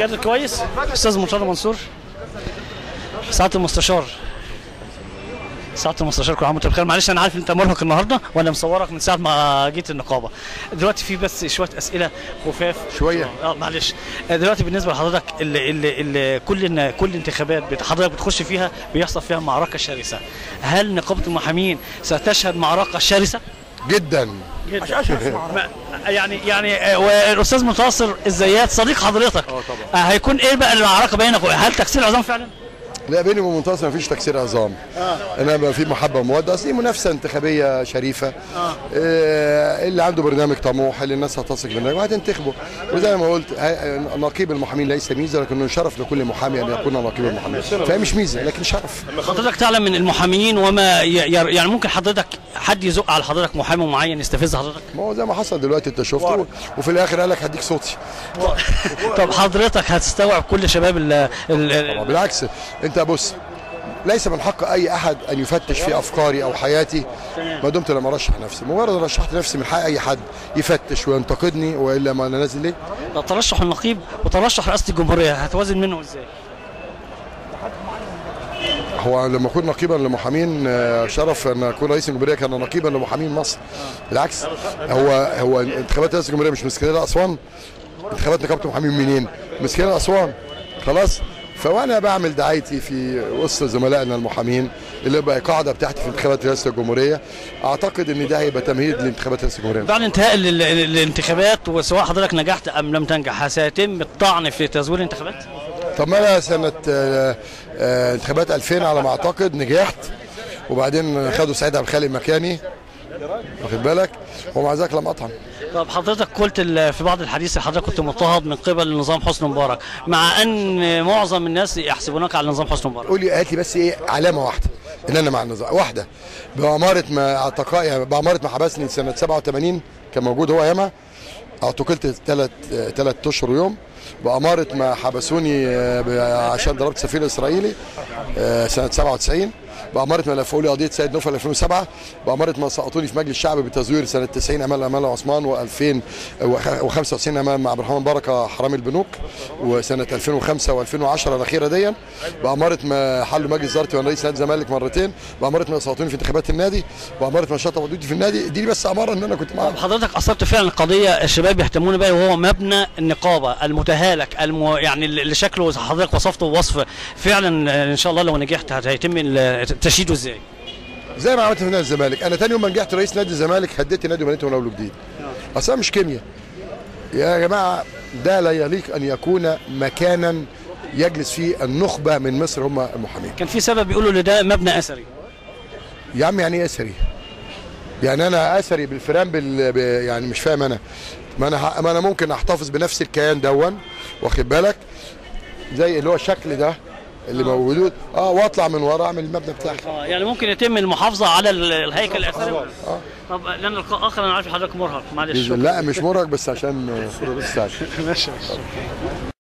كادر كويس استاذ مرتضى منصور سعاده المستشار سعاده المستشار كل عام وانت بخير معلش انا عارف انت مرهق النهارده وانا مصورك من ساعه ما جيت النقابه دلوقتي في بس شويه اسئله خفاف شوية؟ اه معلش آه، دلوقتي بالنسبه لحضرتك اللي اللي اللي كل كل انتخابات بت- حضرتك بتخش فيها بيحصل فيها معركه شرسه هل نقابه المحامين ستشهد معركه شرسه جدا ما- يعني يعني آه، والاستاذ منتصر الزيات صديق حضرتك اه طبعا هيكون ايه بقى المعركه بينك هل تكسير عظام فعلا؟ لا بيني وبين منتصر مفيش تكسير عظام انما في محبه وموده اصل دي منافسه انتخابيه شريفه آه. اللي عنده برنامج طموح اللي الناس هتثق بالبرنامج وهتنتخبه وزي ما قلت هاي- نقيب المحامين ليس ميزه لكنه شرف لكل محامي ان يكون نقيب المحامين فهي مش ميزه لكن شرف حضرتك تعلم من المحاميين وما ي- ير- يعني ممكن حضرتك حد يزق على حضرتك محامي معين يستفز حضرتك ما هو زي ما حصل دلوقتي انت شفته وفي الاخر قال لك هديك صوتي طب حضرتك هتستوعب كل شباب ال ال- طبعا بالعكس انت بص ليس من حق اي احد ان يفتش في افكاري او حياتي ما دمت لم ارشح نفسي مجرد ان رشحت نفسي من حق اي حد يفتش وينتقدني والا ما انا نازل ليه ال- ترشح النقيب وترشح رئاسه الجمهوريه هتوازن منه ازاي؟ هو لما اكون نقيبا لمحامين آه، شرف ان اكون رئيس الجمهوريه كان نقيبا لمحامين مصر بالعكس هو هو انتخابات رئاسه الجمهوريه مش من اسكندريه لاسوان انتخابات نقابه المحامين منين؟ من اسكندريه لاسوان خلاص فوانا بعمل دعايتي في وسط زملائنا المحامين اللي بقى قاعده بتاعتي في انتخابات رئاسه الجمهوريه اعتقد ان ده هيبقى تمهيد لانتخابات رئاسه الجمهوريه بعد انتهاء ال- ال- الانتخابات وسواء حضرتك نجحت ام لم تنجح سيتم الطعن في تزوير الانتخابات؟ طب ما انا سنه آه، آه، انتخابات 2000 على ما اعتقد نجحت وبعدين خدوا سعيد عبد الخالق مكاني واخد بالك ومع ذلك لم اطعن طب حضرتك قلت ال- في بعض الحديث حضرتك كنت مضطهد من قبل نظام حسني مبارك مع ان معظم الناس يحسبونك على نظام حسني مبارك قولي هات لي بس ايه علامه واحده ان انا مع النظام واحده بأمارة ما اعتقائي بأمارة ما حبسني سنه 87 كان موجود هو ياما اعتقلت ثلاث ثلاث اشهر ويوم بأمارة ما حبسوني آه، ب- عشان ضربت سفير اسرائيلي آه، سنه 97 بأمارة ما لفقوا لي قضيه سيد نوفل 2007 بأمارة ما سقطوني في مجلس الشعب بتزوير سنه 90 امال امال عثمان و2000 و95 امام عبد الرحمن بركه حرامي البنوك وسنه 2005 و2010 الاخيره دي بأمارة ما حلوا مجلس ادارتي وانا رئيس نادي الزمالك مرتين بأمارة ما سقطوني في انتخابات النادي بأمارة ما شطبوا حدودي في النادي دي بس اماره ان انا كنت معاهم طب حضرتك اثرت فعلا قضيه الشباب يهتمون بها وهو مبنى النقابه المتهالك الم... يعني اللي شكله حضرتك وصفته وصف فعلا ان شاء الله لو نجحت هت- هيتم ال- تشييده ازاي؟ زي ما عملت في نادي الزمالك انا تاني يوم ما نجحت رئيس نادي الزمالك هديت النادي وبنيته من اول وجديد اصلا مش كيمياء يا جماعه ده لا يليق ان يكون مكانا يجلس فيه النخبه من مصر هم المحامين كان في سبب بيقولوا ان ده مبنى اثري يا عم يعني ايه اثري يعني انا اثري بالفيران بال... ب... يعني مش فاهم انا ما انا ه... ما انا ممكن احتفظ بنفس الكيان دون واخد بالك زي اللي هو الشكل ده اللي موجود اه واطلع من ورا اعمل المبنى بتاعي اه يعني ممكن يتم المحافظه على ال- الهيكل الاثري اه طب لان الاخر انا عارف حضرتك مرهق معلش لا مش مرهق بس عشان بس عشان ماشي ماشي